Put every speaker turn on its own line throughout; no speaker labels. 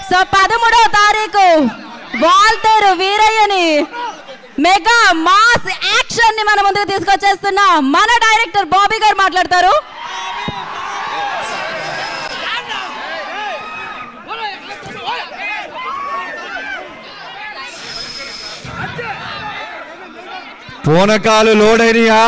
so పదమూడవ తారీఖు వాల్తేరు వీరయ్యని మెగా మాస్ యాక్షన్ ని మన ముందుకు తీసుకొచ్చేస్తున్న మన డైరెక్టర్ బాబీ గారు మాట్లాడతారు
పూనకాలు లోడైనయా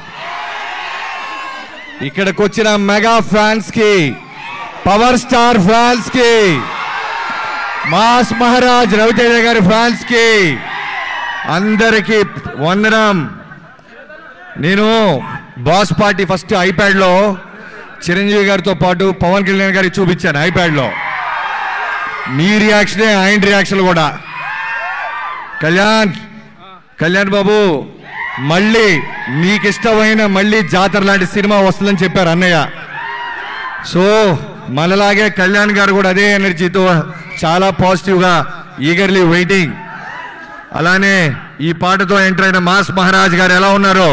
ఇక్కడికి వచ్చిన మెగా ఫ్యాన్స్ కి పవర్ స్టార్ ఫ్యాన్స్ కి మాస్ మహారాజ్ రవితేజ గారి ఫ్యాన్స్ కి అందరికి వందనం నేను బాస్ పార్టీ ఫస్ట్ ఐప్యాడ్ లో చిరంజీవి గారితో పాటు పవన్ కళ్యాణ్ గారికి చూపించాను ఐప్యాడ్ లో మీ రియాక్షనే ఆయన రియాక్షన్ కూడా కళ్యాణ్ కళ్యాణ్ బాబు మళ్ళీ మీకు ఇష్టమైన మళ్ళీ జాతర లాంటి సినిమా వస్తుందని చెప్పారు అన్నయ్య సో మనలాగే కళ్యాణ్ గారు కూడా అదే ఎనర్జీతో చాలా పాజిటివ్గా ఈగర్లీ వెయిటింగ్ అలానే ఈ పాటతో ఎంటర్ అయిన మాస్ మహారాజ్ గారు ఎలా ఉన్నారు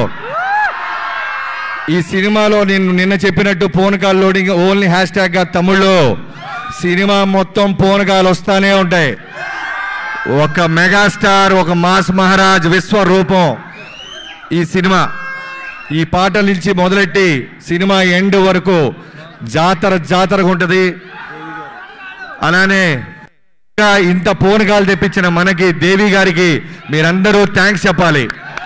ఈ సినిమాలో నేను నిన్న చెప్పినట్టు పూనకాల్ లోడింగ్ ఓన్లీ హ్యాష్ ట్యాగ్ గా తమ్ముళ్ళు సినిమా మొత్తం పూనకాలు వస్తానే ఉంటాయి ఒక మెగాస్టార్ ఒక మాస్ మహారాజ్ విశ్వరూపం ఈ సినిమా ఈ పాటల నుంచి మొదలెట్టి సినిమా ఎండ్ వరకు జాతర జాతరగా ఉంటుంది అలానే ఇంకా ఇంత పూనకాలు తెప్పించిన మనకి దేవి గారికి మీరందరూ థ్యాంక్స్ చెప్పాలి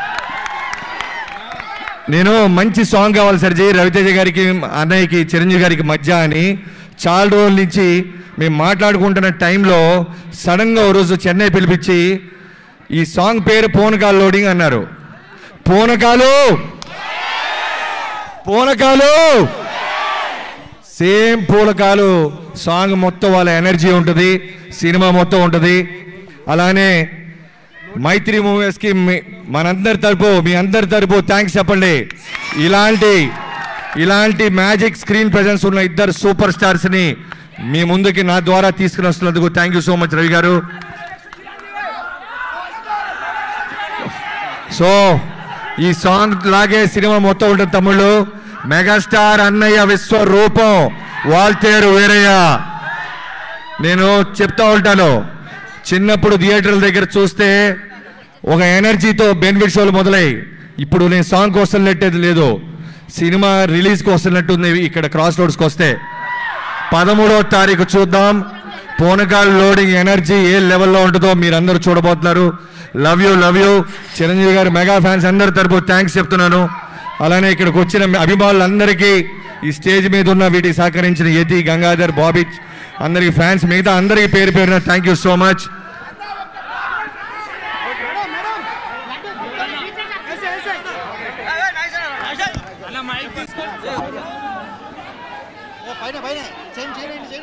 నేను మంచి సాంగ్ కావాలి సర్జీ రవితేజ గారికి అన్నయ్యకి చిరంజీవి గారికి మధ్య అని చాలా రోజుల నుంచి మేము మాట్లాడుకుంటున్న టైంలో సడన్గా ఓ రోజు చెన్నై పిలిపించి ఈ సాంగ్ పేరు పూనకాలు లోడింగ్ అన్నారు పూనకాలు పూనకాలు సేమ్ పూలకాలు సాంగ్ మొత్తం వాళ్ళ ఎనర్జీ ఉంటుంది సినిమా మొత్తం ఉంటుంది అలానే మైత్రి మూవీస్కి మీ- మనందరి తరపు మీ అందరి తరపు థ్యాంక్స్ చెప్పండి ఇలాంటి ఇలాంటి మ్యాజిక్ స్క్రీన్ ప్రెజెన్స్ ఉన్న ఇద్దరు సూపర్ స్టార్స్ని మీ ముందుకి నా ద్వారా తీసుకుని వస్తున్నందుకు thank you so much Ravi garu so ఈ సాంగ్ లాగే సినిమా మొత్తం ఉంటుంది తమ్ముళ్ళు మెగాస్టార్ అన్నయ్య విశ్వరూపం వాల్తేరు వీరయ్య నేను చెప్తా ఉంటాను చిన్నప్పుడు థియేటర్ల దగ్గర చూస్తే ఒక ఎనర్జీతో బెనిఫిట్ షోలు మొదలై ఇప్పుడు నేను సాంగ్ కోసం నెట్టేది లేదు సినిమా రిలీజ్కి వస్తున్నట్టుంది ఇక్కడ క్రాస్ రోడ్స్కి వస్తే పదమూడవ తారీఖు చూద్దాం పూనకాల్ లోడింగ్ ఎనర్జీ ఏ లెవెల్లో ఉంటుందో మీరందరూ చూడబోతున్నారు love you love you Chiranjeevi garu mega fans అందరి తరపు థ్యాంక్స్ చెప్తున్నాను అలానే ఇక్కడికి వచ్చిన అభిమానులందరికీ ఈ స్టేజ్ మీద ఉన్న వీటికి సహకరించిన యతి గంగాధర్ బాబీ అందరికి ఫ్యాన్స్ మిగతా అందరికీ పేరు పేరున థ్యాంక్ యూ సో మచ్
పైన పైన చేయండి చేయండి